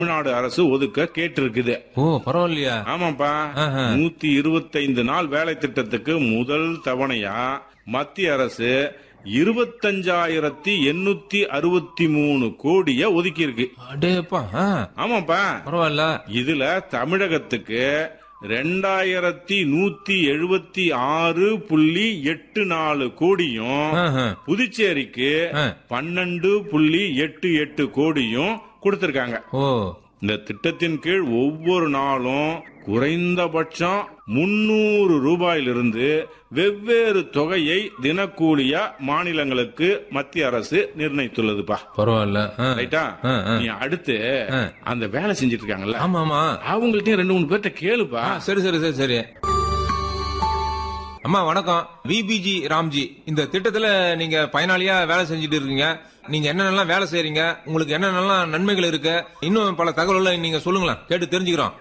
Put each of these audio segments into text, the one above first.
தமிழ்நாடு அரசு ஒதுக்க கேட்டிருக்குது ஓ பரவாயில்லையா ஆமாப்பா ஆஹா. நூத்தி இருபத்தைந்து நாள் வேலை திட்டத்துக்கு முதல் தவணையா மத்திய அரசு இருபத்தஞ்சாயிரத்தி எண்ணூத்தி அறுபத்தி மூணு கோடிய ஒதுக்கி இருக்கு அடேப்பா ஆ, ஆமாப்பா பரவாயில்ல இதுல தமிழகத்துக்கு ரெண்டாயிரத்தி நூத்தி எழுபத்தி ஆறு புள்ளி எட்டு நாலு கோடியும் ஆஹா. புதுச்சேரிக்கு ஆ. பன்னெண்டு புள்ளி எட்டு எட்டு கோடியும் கொடுத்திருக்காங்க ஓ இந்த திட்டத்தின் கீழ் ஒவ்வொரு நாளும் குறைந்தபட்சம் முன்னூறு ரூபாயிலிருந்து வெவ்வேறு தொகையை தினக்கூலியா மாநிலங்களுக்கு மத்திய அரசு நிர்ணயித்துள்ளதுப்பா பரவாயில்ல ஆ. ரைட்டா ஆ, ஆ. நீ அடுத்து ஆ. அந்த வேலை செஞ்சிட்டு இருக்காங்கல்ல ஆமா ஆமா அவங்கள்ட்டயும் ரெண்டு மூணு பேர்ட்ட கேளுப்பா ஆ, சரி சரி சரி சரி அம்மா வணக்கம் விபிஜி ராம்ஜி இந்த திட்டத்துல நீங்க பயனாளியா வேலை செஞ்சுட்டு இருக்கீங்க நீங்க என்னென்னலாம் வேலை செய்றீங்க உங்களுக்கு என்னென்னலாம் நன்மைகள் இருக்கு இன்னும் பல தகவல்களை நீங்க சொல்லுங்களேன் கேட்டு தெரிஞ்சுக்கிறோம்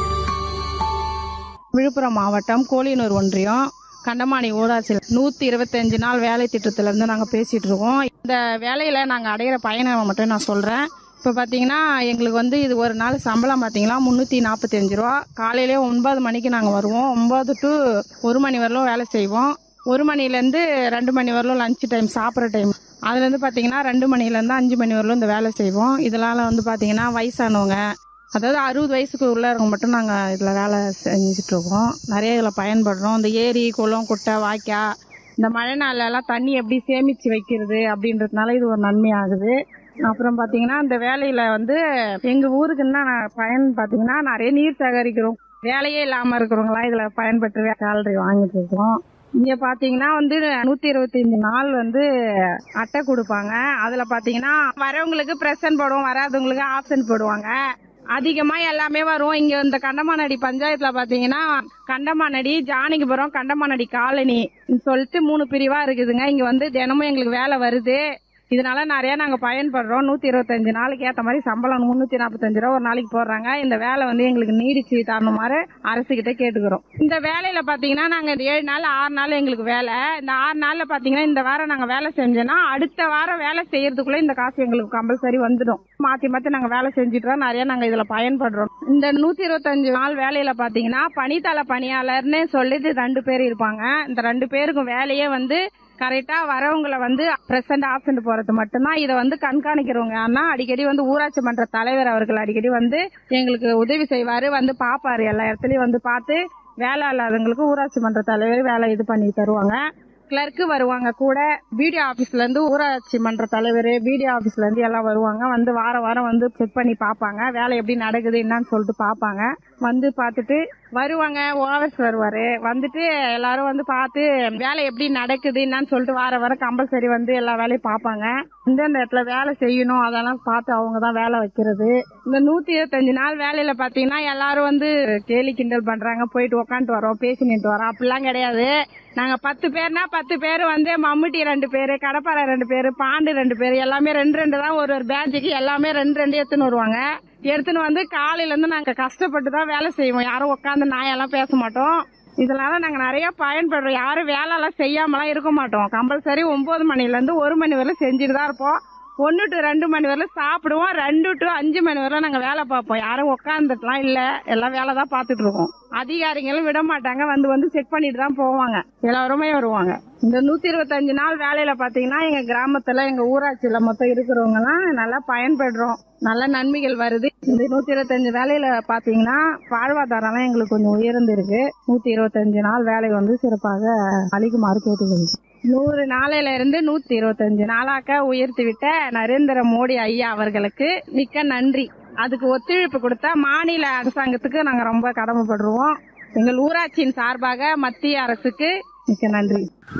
விழுப்புரம் மாவட்டம் கோலியனூர் ஒன்றியம் கண்டமானி ஊராட்சி நூத்தி இருபத்தஞ்சு நாள் வேலை திட்டத்துல இருந்து நாங்க பேசிட்டு இருக்கோம் இந்த வேலையில நாங்க அடையிற பயனை மட்டும் நான் சொல்றேன் இப்ப பாத்தீங்கன்னா எங்களுக்கு வந்து இது ஒரு நாள் சம்பளம் பாத்தீங்கன்னா முன்னூத்தி நாற்பத்தி அஞ்சு ரூபா காலையிலே ஒன்பது மணிக்கு நாங்க வருவோம் ஒன்பது டு ஒரு மணி வரலும் வேலை செய்வோம் ஒரு மணிலேருந்து ரெண்டு மணி வரலும் லஞ்ச் டைம் சாப்பிட்ற டைம் அதுலேருந்து பார்த்தீங்கன்னா ரெண்டு மணிலேருந்து அஞ்சு மணி வரலும் இந்த வேலை செய்வோம் இதனால வந்து பார்த்தீங்கன்னா வயசானவங்க அதாவது அறுபது வயசுக்கு உள்ளவங்க மட்டும் நாங்கள் இதில் வேலை செஞ்சுட்டு இருக்கோம் நிறைய இதில் பயன்படுறோம் இந்த ஏரி குளம் குட்டை வாய்க்கா இந்த மழை நாள்ல எல்லாம் தண்ணி எப்படி சேமிச்சு வைக்கிறது அப்படின்றதுனால இது ஒரு நன்மையாகுது அப்புறம் பார்த்தீங்கன்னா இந்த வேலையில வந்து எங்கள் ஊருக்குன்னா நான் பயன் பார்த்தீங்கன்னா நிறைய நீர் சேகரிக்கிறோம் வேலையே இல்லாமல் இருக்கிறவங்களாம் இதில் பயன்பட்டு சேலரி வாங்கிட்டு இருக்கோம் இங்க பாத்தீங்கன்னா வந்து நூத்தி இருபத்தஞ்சு நாள் வந்து அட்டை கொடுப்பாங்க அதுல பாத்தீங்கன்னா வரவங்களுக்கு பிரசன்ட் போடுவோம் வராதவங்களுக்கு ஆப்ஷன் போடுவாங்க அதிகமா எல்லாமே வரும் இங்க இந்த கண்டமானடி பஞ்சாயத்துல பாத்தீங்கன்னா கண்டமானடி ஜானகிபுரம் கண்டமானடி காலனி சொல்லிட்டு மூணு பிரிவா இருக்குதுங்க இங்க வந்து தினமும் எங்களுக்கு வேலை வருது இதனால நிறைய நாங்க பயன்படுறோம் நூத்தி இருபத்தஞ்சு நாளைக்கு ஏத்த மாதிரி சம்பளம் முன்னூத்தி நாற்பத்தஞ்சு ரூபா ஒரு நாளைக்கு போடுறாங்க இந்த வேலை வந்து எங்களுக்கு நீடிச்சு தரணுமாறு அரசு கிட்ட கேட்டுக்கிறோம் இந்த வேலையில பாத்தீங்கன்னா நாங்க இந்த ஏழு நாள் ஆறு நாள் எங்களுக்கு வேலை இந்த ஆறு நாள்ல பாத்தீங்கன்னா இந்த வாரம் நாங்க வேலை செஞ்சோம்னா அடுத்த வாரம் வேலை செய்யறதுக்குள்ள இந்த காசு எங்களுக்கு கம்பல்சரி வந்துடும் மாத்தி மாத்தி நாங்க வேலை செஞ்சுட்டு தான் நிறைய நாங்க இதுல பயன்படுறோம் இந்த நூத்தி இருபத்தஞ்சு நாள் வேலையில பாத்தீங்கன்னா பணித்தள பணியாளர்னு சொல்லிட்டு ரெண்டு பேர் இருப்பாங்க இந்த ரெண்டு பேருக்கும் வேலையே வந்து கரெக்டா வரவங்களை வந்து பிரசன்ட் ஆப்சண்ட் போறது மட்டும்தான் இதை வந்து கண்காணிக்கிறவங்க ஆனா அடிக்கடி வந்து ஊராட்சி மன்ற தலைவர் அவர்கள் அடிக்கடி வந்து எங்களுக்கு உதவி செய்வாரு வந்து பாப்பாரு எல்லா இடத்துலயும் வந்து பார்த்து வேலை இல்லாதவங்களுக்கு ஊராட்சி மன்ற தலைவர் வேலை இது பண்ணி தருவாங்க கிளர்க்கு வருவாங்க கூட பிடிஓ ஆபீஸ்ல இருந்து ஊராட்சி மன்ற தலைவர் பிடிஓ ஆபீஸ்ல இருந்து எல்லாம் வருவாங்க வந்து வாரம் வாரம் வந்து செக் பண்ணி பார்ப்பாங்க வேலை எப்படி நடக்குது என்னன்னு சொல்லிட்டு பார்ப்பாங்க வந்து பார்த்துட்டு வருவாங்க ஓவர்ஸ் வருவாரு வந்துட்டு எல்லாரும் வந்து பார்த்து வேலை எப்படி நடக்குது என்னன்னு சொல்லிட்டு வார வாரம் கம்பல்சரி வந்து எல்லா வேலையும் பார்ப்பாங்க இந்தந்த இடத்துல வேலை செய்யணும் அதெல்லாம் பார்த்து அவங்க தான் வேலை வைக்கிறது இந்த நூத்தி இருபத்தஞ்சு நாள் வேலையில பாத்தீங்கன்னா எல்லாரும் வந்து கேலி கிண்டல் பண்றாங்க போயிட்டு உக்காந்துட்டு வரோம் பேசி நின்று வரோம் அப்படிலாம் கிடையாது நாங்க பத்து பேர்னா பத்து பேர் வந்து மம்முட்டி ரெண்டு பேரு கடப்பாறை ரெண்டு பேரு பாண்டு ரெண்டு பேரு எல்லாமே ரெண்டு ரெண்டு தான் ஒரு ஒரு பேட்சுக்கு எல்லாமே ரெண்டு ரெண்டு எடுத்துன்னு வருவாங்க எடுத்துன்னு வந்து காலையில இருந்து நாங்க கஷ்டப்பட்டு தான் வேலை செய்வோம் யாரும் உட்காந்து நாயெல்லாம் பேச மாட்டோம் இதனால நாங்க நிறைய பயன்படுறோம் யாரும் வேலை எல்லாம் செய்யாமலாம் இருக்க மாட்டோம் கம்பல்சரி ஒன்பது மணில இருந்து ஒரு மணி வரை செஞ்சுட்டு தான் இருப்போம் ஒன்னு டு ரெண்டு மணி வரல சாப்பிடுவோம் ரெண்டு டு அஞ்சு மணி வரல நாங்க வேலை பார்ப்போம் யாரும் உட்காந்துட்டுலாம் இல்ல எல்லாம் வேலை தான் பார்த்துட்டு இருக்கோம் அதிகாரிகளும் விட மாட்டாங்க வந்து வந்து செக் பண்ணிட்டு தான் போவாங்க எல்லாருமே வருவாங்க இந்த நூத்தி இருபத்தஞ்சு நாள் வேலையில பாத்தீங்கன்னா எங்க கிராமத்துல எங்க ஊராட்சியில மொத்தம் இருக்கிறவங்க எல்லாம் நல்லா பயன்படுறோம் நல்ல நன்மைகள் வருது இந்த நூத்தி இருபத்தஞ்சு வேலையில பாத்தீங்கன்னா வாழ்வாதாரம் எல்லாம் எங்களுக்கு கொஞ்சம் உயர்ந்து இருக்கு நூத்தி இருபத்தஞ்சு நாள் வேலை வந்து சிறப்பாக அளிக்குமாறு கேட்டுக்கொள்கிறேன் நூறு நாளையில இருந்து நூத்தி இருபத்தஞ்சு நாளாக்க உயர்த்தி விட்ட நரேந்திர மோடி ஐயா அவர்களுக்கு மிக்க நன்றி அதுக்கு ஒத்துழைப்பு கொடுத்த மாநில அரசாங்கத்துக்கு நாங்க ரொம்ப கடமைப்படுறோம் எங்கள் ஊராட்சியின் சார்பாக மத்திய அரசுக்கு மிக்க நன்றி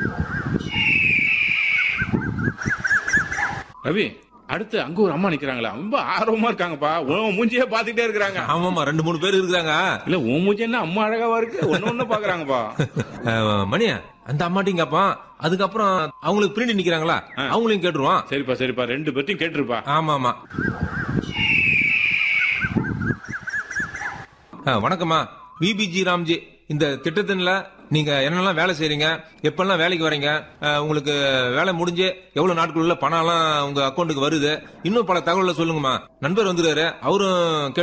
ரவி அடுத்து அங்க ஒரு அம்மா நிக்கிறாங்களா ரொம்ப ஆர்வமா இருக்காங்கப்பா உன் மூஞ்சியே பாத்துக்கிட்டே இருக்கிறாங்க ஆமாமா ரெண்டு மூணு பேர் இருக்கிறாங்க இல்ல உன் மூஞ்சி என்ன அம்மா அழகாவா இருக்கு ஒன்னு ஒண்ணு பாக்குறாங்கப்பா அஹ், மணியா அந்த அம்மாட்டையும் கேப்பான் அதுக்கப்புறம் அவங்களுக்கு பிரிண்ட் நிக்கிறாங்களா அவங்களையும் கேட்டுருவான் சரிப்பா சரிப்பா ரெண்டு பேர்த்தையும் கேட்டிருப்பா ஆமா ஆமா அஹ், வணக்கம்மா விபிஜி ராம்ஜி இந்த திட்டத்தின்ல நீங்க என்னெல்லாம் வேலை செய்றீங்க எப்பெல்லாம் வேலைக்கு வரீங்க அஹ், உங்களுக்கு வேலை முடிஞ்சு எவ்வளவு நாட்களுள்ள பணம் எல்லாம் உங்க அக்கௌண்ட்டுக்கு வருது இன்னும் பல தகவல்களை சொல்லுங்கம்மா நண்பர் வந்துருக்காரு அவரும்